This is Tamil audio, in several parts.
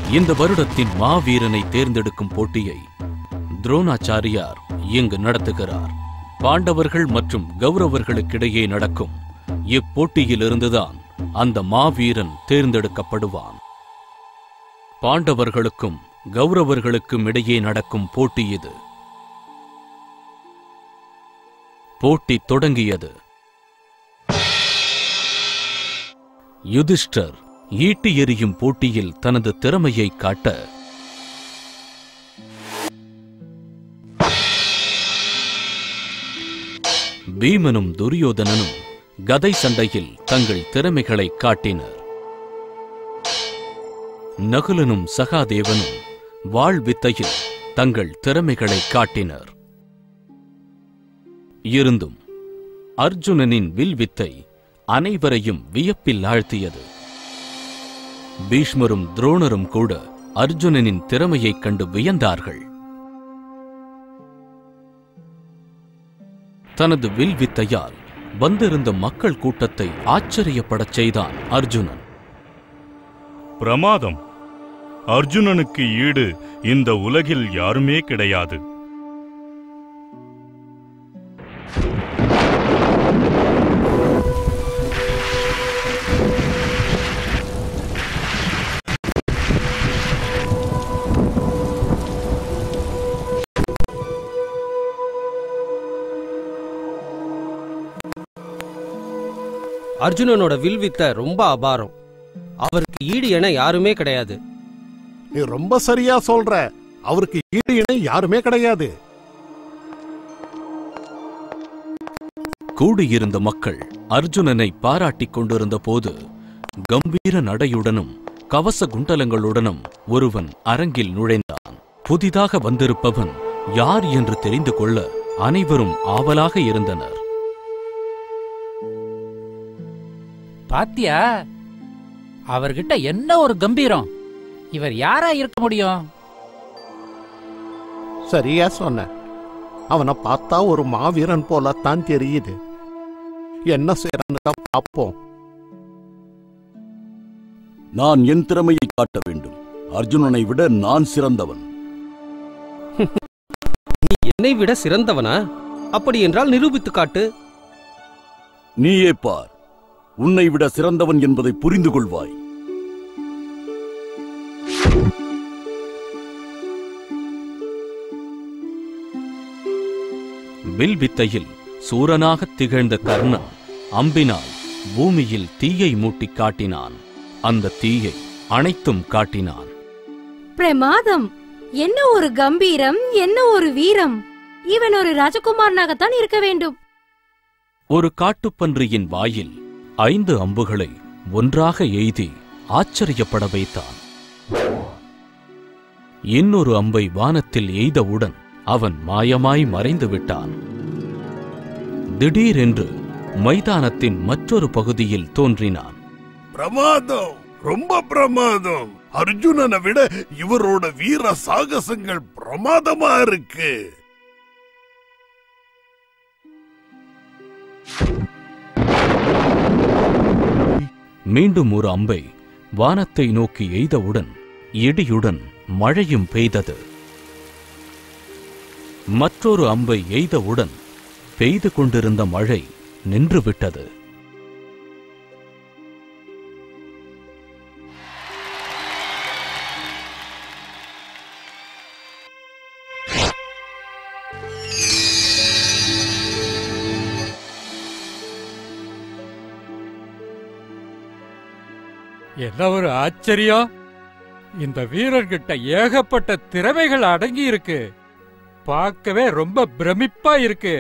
இந்த வருடத்தின் மாவீரனை தேர்ந்தெடுக்கும் போட்டியை துரோணாச்சாரியார் இங்கு நடத்துகிறார் பாண்டவர்கள் மற்றும் கௌரவர்களுக்கிடையே நடக்கும் இப்போட்டியிலிருந்துதான் அந்த மாவீரன் தேர்ந்தெடுக்கப்படுவான் பாண்டவர்களுக்கும் கௌரவர்களுக்கும் இடையே நடக்கும் போட்டி இது போட்டி தொடங்கியது யுதிஷ்டர் ஈட்டி எறியும் போட்டியில் தனது திறமையை காட்ட பீமனும் துரியோதனனும் கதை சண்டையில் தங்கள் திறமைகளை காட்டினர் நகுலனும் சகாதேவனும் வாழ் வித்தையில் தங்கள் திறமைகளை காட்டினர் இருந்தும் அர்ஜுனனின் வில் வித்தை அனைவரையும் வியப்பில் ஆழ்த்தியது பீஷ்மரும் துரோணரும் கூட அர்ஜுனனின் திறமையைக் கண்டு வியந்தார்கள் தனது வில் வித்தையால் வந்திருந்த மக்கள் கூட்டத்தை ஆச்சரியப்படச் செய்தான் அர்ஜுனன் பிரமாதம் அர்ஜுனனுக்கு ஈடு இந்த உலகில் யாருமே கிடையாது அர்ஜுனனோட வில் வித்தை ரொம்ப அபாரம் அவருக்கு ஈடு என யாருமே கிடையாது நீ ரொம்ப சரியா சொல்ற அவருக்கு ஈடு இணை யாருமே கிடையாது கூடியிருந்த மக்கள் அர்ஜுனனை பாராட்டிக் கொண்டிருந்த போது கம்பீர நடையுடனும் கவச குண்டலங்களுடனும் ஒருவன் அரங்கில் நுழைந்தான் புதிதாக வந்திருப்பவன் யார் என்று தெரிந்து கொள்ள அனைவரும் ஆவலாக இருந்தனர் பாத்தியா அவர்கிட்ட என்ன ஒரு கம்பீரம் இவர் யாரா இருக்க முடியும் சரியா சொன்ன அவனை பார்த்தா ஒரு மாவீரன் போலத்தான் தெரியுது என்ன செய்யறான்னு தான் பார்ப்போம் நான் என் திறமையை காட்ட வேண்டும் அர்ஜுனனை விட நான் சிறந்தவன் நீ என்னை விட சிறந்தவனா அப்படி என்றால் நிரூபித்து காட்டு நீயே பார் உன்னை விட சிறந்தவன் என்பதை புரிந்து கொள்வாய் வில் வித்தையில் சூரனாகத் திகழ்ந்த கர்ணன் அம்பினால் பூமியில் தீயை மூட்டிக் காட்டினான் அந்த தீயை அனைத்தும் காட்டினான் பிரமாதம் என்ன ஒரு கம்பீரம் என்ன ஒரு வீரம் இவன் ஒரு ராஜகுமாரனாகத்தான் இருக்க வேண்டும் ஒரு காட்டுப்பன்றியின் வாயில் ஐந்து அம்புகளை ஒன்றாக எய்தி ஆச்சரியப்பட வைத்தான் இன்னொரு அம்பை வானத்தில் எய்தவுடன் அவன் மாயமாய் மறைந்து விட்டான் திடீரென்று மைதானத்தின் மற்றொரு பகுதியில் தோன்றினான் பிரமாதம் ரொம்ப பிரமாதம் அர்ஜுனனை விட இவரோட வீர சாகசங்கள் பிரமாதமா இருக்கு மீண்டும் ஒரு அம்பை வானத்தை நோக்கி எய்தவுடன் இடியுடன் மழையும் பெய்தது மற்றொரு அம்பை எய்தவுடன் பெய்து கொண்டிருந்த மழை நின்றுவிட்டது என்ன ஒரு ஆச்சரியம் இந்த வீரர்கிட்ட ஏகப்பட்ட திறமைகள் அடங்கி இருக்கு பார்க்கவே ரொம்ப பிரமிப்பா இருக்கு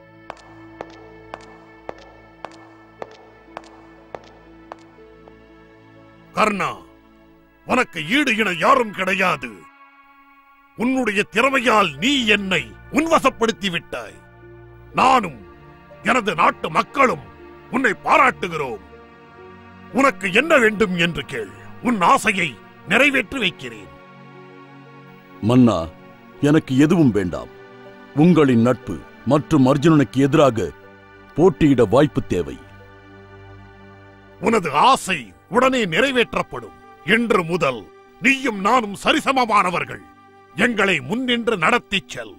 கர்ணா உனக்கு ஈடு இணை யாரும் கிடையாது உன்னுடைய திறமையால் நீ என்னை உன்வசப்படுத்தி விட்டாய் நானும் எனது நாட்டு மக்களும் உன்னை பாராட்டுகிறோம் உனக்கு என்ன வேண்டும் என்று கேள் உன் ஆசையை நிறைவேற்றி வைக்கிறேன் மன்னா எனக்கு எதுவும் வேண்டாம் உங்களின் நட்பு மற்றும் அர்ஜுனனுக்கு எதிராக போட்டியிட வாய்ப்பு தேவை உனது ஆசை உடனே நிறைவேற்றப்படும் இன்று முதல் நீயும் நானும் சரிசமமானவர்கள் எங்களை முன்னின்று நடத்திச் செல்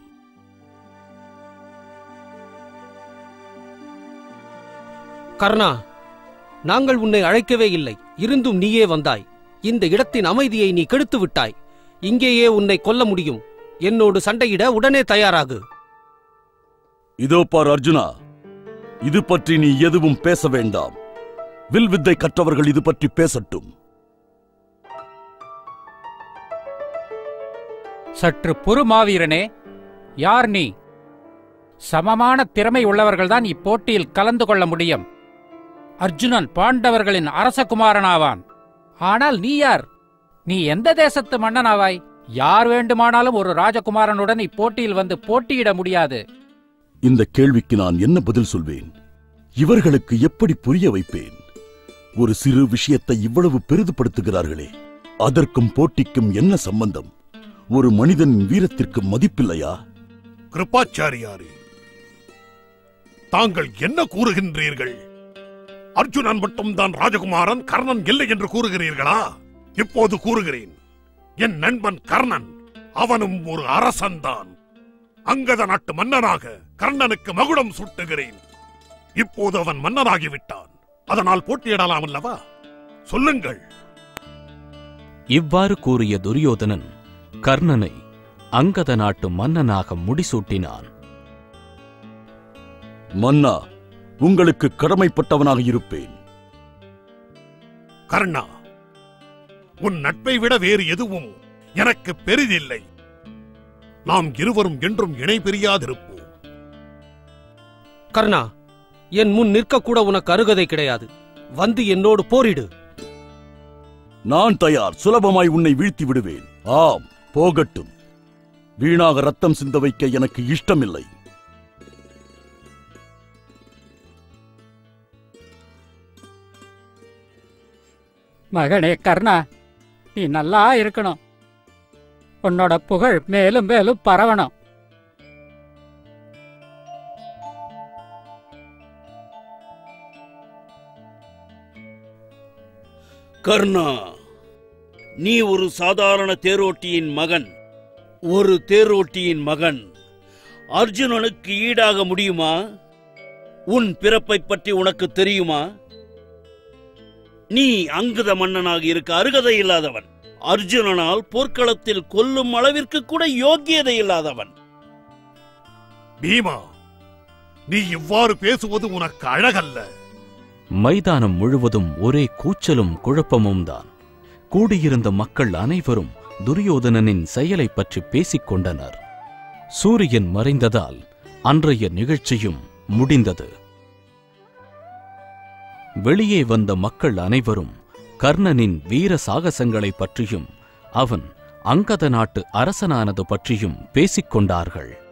கர்ணா நாங்கள் உன்னை அழைக்கவே இல்லை இருந்தும் நீயே வந்தாய் இந்த இடத்தின் அமைதியை நீ கெடுத்து விட்டாய் இங்கேயே உன்னை கொல்ல முடியும் என்னோடு சண்டையிட உடனே தயாராகு இதோ பார் அர்ஜுனா இது பற்றி நீ எதுவும் பேச வேண்டாம் வில் வித்தை கற்றவர்கள் இது பற்றி பேசட்டும் சற்று பொறு மாவீரனே யார் நீ சமமான திறமை உள்ளவர்கள்தான் இப்போட்டியில் கலந்து கொள்ள முடியும் அர்ஜுனன் பாண்டவர்களின் அரசகுமாரனாவான் ஆனால் நீ யார் நீ எந்த தேசத்து மன்னனாவாய் யார் வேண்டுமானாலும் ஒரு ராஜகுமாரனுடன் இப்போட்டியில் வந்து போட்டியிட முடியாது இந்த கேள்விக்கு நான் என்ன பதில் சொல்வேன் இவர்களுக்கு எப்படி புரிய வைப்பேன் ஒரு சிறு விஷயத்தை இவ்வளவு பெரிதுபடுத்துகிறார்களே அதற்கும் போட்டிக்கும் என்ன சம்பந்தம் ஒரு மனிதனின் வீரத்திற்கு மதிப்பில்லையா கிருபாச்சாரியாரே தாங்கள் என்ன கூறுகின்றீர்கள் அர்ஜுனன் மட்டும்தான் ராஜகுமாரன் கர்ணன் இல்லை என்று கூறுகிறீர்களா இப்போது கூறுகிறேன் என் நண்பன் கர்ணன் அவனும் ஒரு அரசன்தான் அங்கத நாட்டு மன்னனாக கர்ணனுக்கு மகுடம் சூட்டுகிறேன் இப்போது அவன் மன்னனாகிவிட்டான் அதனால் போட்டியிடலாம் அல்லவா சொல்லுங்கள் இவ்வாறு கூறிய துரியோதனன் கர்ணனை அங்கத நாட்டு மன்னனாக முடிசூட்டினான் மன்னா உங்களுக்கு கடமைப்பட்டவனாக இருப்பேன் கர்ணா உன் நட்பை விட வேறு எதுவும் எனக்கு பெரிதில்லை நாம் இருவரும் என்றும் இணை பிரியாதிருப்போம் கர்ணா என் முன் நிற்கக்கூட உனக்கு அருகதை கிடையாது வந்து என்னோடு போரிடு நான் தயார் சுலபமாய் உன்னை வீழ்த்தி விடுவேன் ஆம் போகட்டும் வீணாக ரத்தம் சிந்த வைக்க எனக்கு இஷ்டமில்லை மகனே கர்ணா நீ நல்லா இருக்கணும் உன்னோட புகழ் மேலும் மேலும் பரவணும் கர்ணா நீ ஒரு சாதாரண தேரோட்டியின் மகன் ஒரு தேரோட்டியின் மகன் அர்ஜுனனுக்கு ஈடாக முடியுமா உன் பிறப்பைப் பற்றி உனக்கு தெரியுமா நீ அங்குத மன்னனாக இருக்க அருகதை இல்லாதவன் அர்ஜுனனால் போர்க்களத்தில் கொல்லும் அளவிற்கு கூட யோக்கியதை இல்லாதவன் பீமா நீ இவ்வாறு பேசுவது உனக்கு அழகல்ல மைதானம் முழுவதும் ஒரே கூச்சலும் குழப்பமும் தான் கூடியிருந்த மக்கள் அனைவரும் துரியோதனனின் செயலைப் பற்றி பேசிக் கொண்டனர் சூரியன் மறைந்ததால் அன்றைய நிகழ்ச்சியும் முடிந்தது வெளியே வந்த மக்கள் அனைவரும் கர்ணனின் வீர சாகசங்களைப் பற்றியும் அவன் அங்கத நாட்டு அரசனானது பற்றியும் பேசிக் கொண்டார்கள்